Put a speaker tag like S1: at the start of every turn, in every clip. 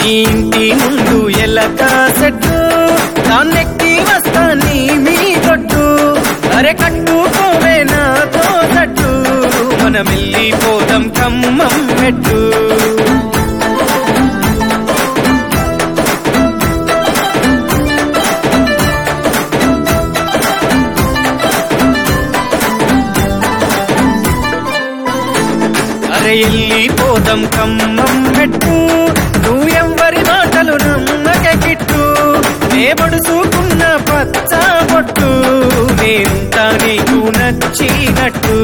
S1: నీ ఇంటి ముందు ఎలక సెట్టు దాన్నెక్కి వస్తా నీ మీ కొట్టు అరే కట్టుకోవే నాతో తట్టు మనం వెళ్ళిపోదాం కమ్మం పెట్టు అరే వెళ్ళిపోదాం కమ్మం పెట్టు నువ్వు ఎవ్వరి మాటలు నమ్మక కిట్టు నే పడుచుకున్న పచ్చ పొట్టు నేనుంటా నీకు నచ్చినట్టు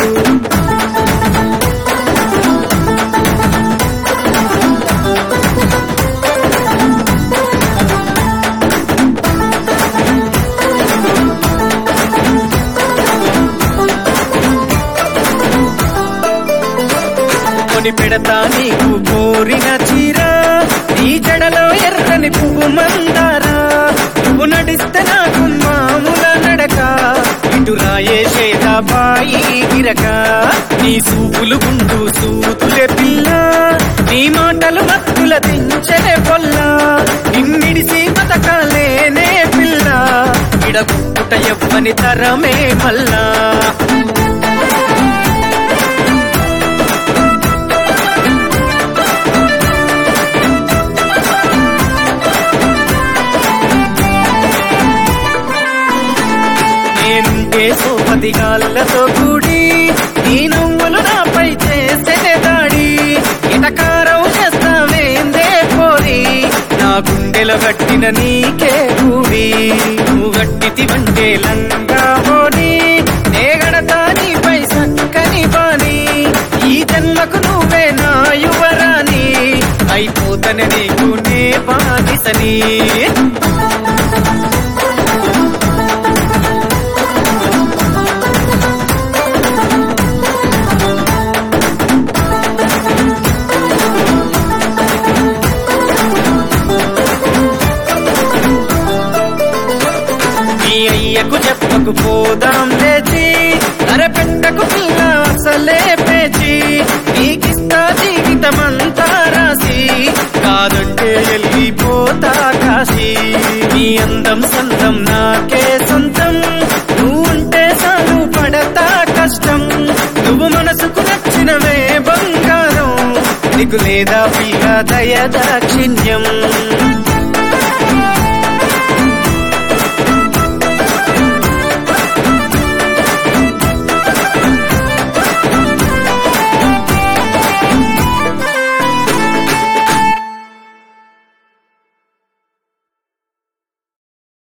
S1: కొని పెడతా నీకు కోరిన చీర నీ జడలో ఎర్రని పువ్వు మందారా నువ్వు నడిస్తే నాకు మామూల నడక ఇటు రాయే బాయి గిరక నీ సూపులు గుండు సూతులే పిల్ల నీ మాటలు మత్తుల దించలే పొల్ల నిన్నిడిసి బతకాలేనే పిల్ల ఇడపుట్ట ఎవ్వని తరమే మల్లా నేనుంటే సోపతి గాళ్ళతో కూడి నీ నువ్వులు నాపై చేసే దాడి ఇటకారం చేస్తావేందే పోరి నా గుండెలో గట్టిన నీకే కూడి నువ్వు గట్టితి వంటే లంగా పోని నే గడతా నీపై సక్కని బాని ఈ జన్మకు నువ్వే నా యువరాని అయిపోతనే నీకు నే బానిసని నీ అయ్యకు చెప్పకు పోదాం లేచి అరపెట్టకు పిల్ల అసలే పేచి నీకిస్తా జీవితమంతా రాసి కాదంటే వెళ్ళిపోతా కాశీ నీ అందం సంతం నాకే సొంతం నువ్వుంటే చాలు పడతా కష్టం నువ్వు మనసుకు నచ్చినవే బంగారం నీకు లేదా పిల్ల దయ దాక్షిణ్యం